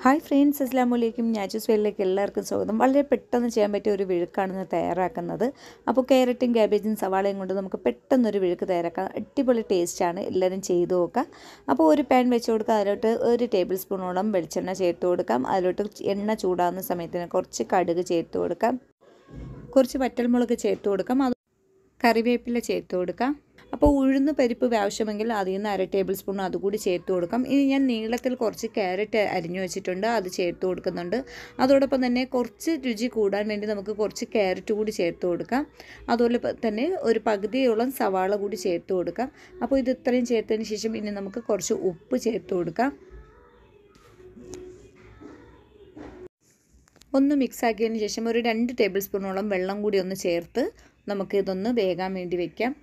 hi friends അസ്ലാം വലൈക്കും ഞാച്ചൂസ് വെല്ലിലേക്ക് എല്ലാവർക്കും സ്വാഗതം വളരെ പെട്ടെന്ന് ചെയ്യാൻ പറ്റിയ ഒരു വിഴുക്കാണ് ഇന്ന് തയ്യാറാക്കുന്നത് അപ്പോൾ ക്യാരറ്റും ക്യാബേജും സവാളയും കൊണ്ട് നമുക്ക് പെട്ടെന്നൊരു വിഴുക്ക് തയ്യാറാക്കാം അടിപൊളി ടേസ്റ്റാണ് എല്ലാവരും ചെയ്തു നോക്കുക അപ്പോൾ ഒരു പാൻ വെച്ച് കൊടുക്കുക അതിലോട്ട് ഒരു ടേബിൾ സ്പൂണോളം വെളിച്ചെണ്ണ ചേർത്ത് കൊടുക്കാം അതിലോട്ട് എണ്ണ ചൂടാകുന്ന സമയത്തിന് കുറച്ച് കടുക് ചേർത്ത് കൊടുക്കാം കുറച്ച് വറ്റൽമുളക് ചേർത്ത് കൊടുക്കാം അത് കറിവേപ്പില ചേർത്ത് കൊടുക്കാം അപ്പോൾ ഉഴുന്ന് പരിപ്പ് ആവശ്യമെങ്കിൽ അതിൽ നിന്ന് അര ടേബിൾ സ്പൂൺ അതുകൂടി ചേർത്ത് കൊടുക്കാം ഇനി ഞാൻ നീളത്തിൽ കുറച്ച് ക്യാരറ്റ് അരിഞ്ഞു വെച്ചിട്ടുണ്ട് അത് ചേർത്ത് കൊടുക്കുന്നുണ്ട് അതോടൊപ്പം തന്നെ കുറച്ച് രുചി കൂടാൻ വേണ്ടി നമുക്ക് കുറച്ച് ക്യാരറ്റ് കൂടി ചേർത്ത് കൊടുക്കാം അതുപോലെ തന്നെ ഒരു പകുതിയോളം സവാള കൂടി ചേർത്ത് കൊടുക്കാം അപ്പോൾ ഇത് ഇത്രയും ചേർത്തതിന് ശേഷം ഇനി നമുക്ക് കുറച്ച് ഉപ്പ് ചേർത്ത് കൊടുക്കാം ഒന്ന് മിക്സ് ആക്കിയതിന് ശേഷം ഒരു രണ്ട് ടേബിൾ സ്പൂണോളം വെള്ളം കൂടി ഒന്ന് ചേർത്ത് നമുക്ക് ഇതൊന്ന് വേകാൻ വേണ്ടി വെക്കാം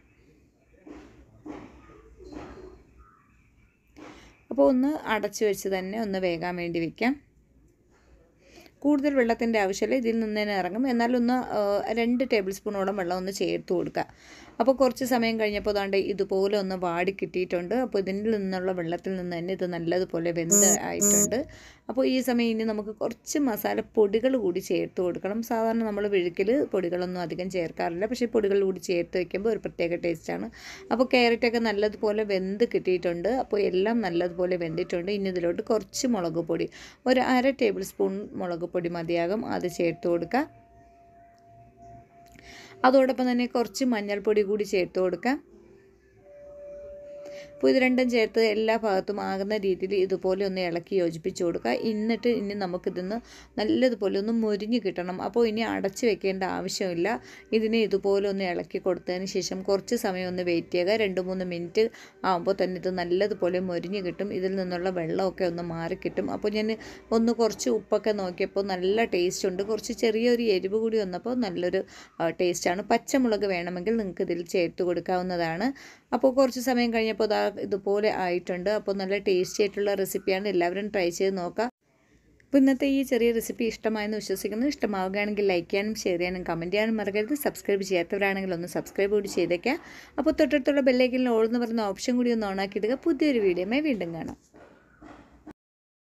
അപ്പോൾ ഒന്ന് അടച്ചു വെച്ച് തന്നെ ഒന്ന് വേകാൻ വേണ്ടി വെക്കാം കൂടുതൽ വെള്ളത്തിൻ്റെ ആവശ്യമില്ല ഇതിൽ നിന്ന് തന്നെ ഇറങ്ങും എന്നാലൊന്ന് രണ്ട് ടേബിൾ സ്പൂണോളം വെള്ളം ഒന്ന് ചേർത്ത് കൊടുക്കുക അപ്പോൾ കുറച്ച് സമയം കഴിഞ്ഞപ്പോൾ അതാണ്ട് ഇതുപോലെ ഒന്ന് വാടി കിട്ടിയിട്ടുണ്ട് അപ്പോൾ ഇതിൽ നിന്നുള്ള വെള്ളത്തിൽ നിന്ന് തന്നെ ഇത് നല്ലതുപോലെ വെന്ത് ആയിട്ടുണ്ട് അപ്പോൾ ഈ സമയം ഇനി നമുക്ക് കുറച്ച് മസാല പൊടികൾ കൂടി ചേർത്ത് കൊടുക്കണം സാധാരണ നമ്മൾ വിഴുക്കിൽ പൊടികളൊന്നും അധികം ചേർക്കാറില്ല പക്ഷേ പൊടികൾ കൂടി ചേർത്ത് വയ്ക്കുമ്പോൾ ഒരു പ്രത്യേക ടേസ്റ്റാണ് അപ്പോൾ ക്യാരറ്റൊക്കെ നല്ലതുപോലെ വെന്ത് കിട്ടിയിട്ടുണ്ട് അപ്പോൾ എല്ലാം നല്ലതുപോലെ വെന്തിട്ടുണ്ട് ഇനി ഇതിലോട്ട് കുറച്ച് മുളക് പൊടി ഒരു അര ടേബിൾ സ്പൂൺ മുളക് പൊടി മതിയാകും അത് ചേർത്ത് കൊടുക്കുക അതോടൊപ്പം തന്നെ കുറച്ച് മഞ്ഞൾപ്പൊടി കൂടി ചേർത്ത് കൊടുക്കാം അപ്പോൾ ഇത് രണ്ടും ചേർത്ത് എല്ലാ ഭാഗത്തും ആകുന്ന രീതിയിൽ ഇതുപോലെ ഒന്ന് ഇളക്കി യോജിപ്പിച്ച് കൊടുക്കുക എന്നിട്ട് ഇനി നമുക്കിതൊന്ന് നല്ലതുപോലെ ഒന്ന് മുരിഞ്ഞ് കിട്ടണം അപ്പോൾ ഇനി അടച്ച് വെക്കേണ്ട ആവശ്യമില്ല ഇതിനെ ഇതുപോലെ ഒന്ന് ഇളക്കി കൊടുത്തതിന് ശേഷം കുറച്ച് സമയം ഒന്ന് വെയിറ്റ് ചെയ്യുക രണ്ട് മൂന്ന് മിനിറ്റ് ആകുമ്പോൾ തന്നെ ഇത് നല്ലതുപോലെ മുരിഞ്ഞ് കിട്ടും ഇതിൽ നിന്നുള്ള വെള്ളമൊക്കെ ഒന്ന് മാറിക്കിട്ടും അപ്പോൾ ഞാൻ ഒന്ന് കുറച്ച് ഉപ്പൊക്കെ നോക്കിയപ്പോൾ നല്ല ടേസ്റ്റ് ഉണ്ട് കുറച്ച് ചെറിയൊരു എരിവ് കൂടി വന്നപ്പോൾ നല്ലൊരു ടേസ്റ്റാണ് പച്ചമുളക് വേണമെങ്കിൽ നിങ്ങൾക്ക് ഇതിൽ ചേർത്ത് കൊടുക്കാവുന്നതാണ് അപ്പോൾ കുറച്ച് സമയം കഴിഞ്ഞപ്പോൾ ഇതാ ഇതുപോലെ ആയിട്ടുണ്ട് അപ്പോൾ നല്ല ടേസ്റ്റി ആയിട്ടുള്ള റെസിപ്പിയാണ് എല്ലാവരും ട്രൈ ചെയ്ത് നോക്കുക അപ്പോൾ ഇന്നത്തെ ഈ ചെറിയ റെസിപ്പി ഇഷ്ടമായെന്ന് വിശ്വസിക്കുന്നു ഇഷ്ടമാവുകയാണെങ്കിൽ ലൈക്ക് ചെയ്യാനും ഷെയർ ചെയ്യാനും കമൻറ്റ് ചെയ്യാനും മറക്കരുത് സബ്സ്ക്രൈബ് ചെയ്യാത്തവരാണെങ്കിൽ ഒന്ന് സബ്സ്ക്രൈബ് കൂടി ചെയ്തേക്കാം അപ്പോൾ തൊട്ടടുത്തുള്ള ബെല്ലേക്കിൽ ഓൾ എന്ന് പറയുന്ന ഓപ്ഷൻ കൂടി ഒന്ന് ഓണാക്കിയിടുക പുതിയൊരു വീഡിയോയുമായി വീണ്ടും കാണാം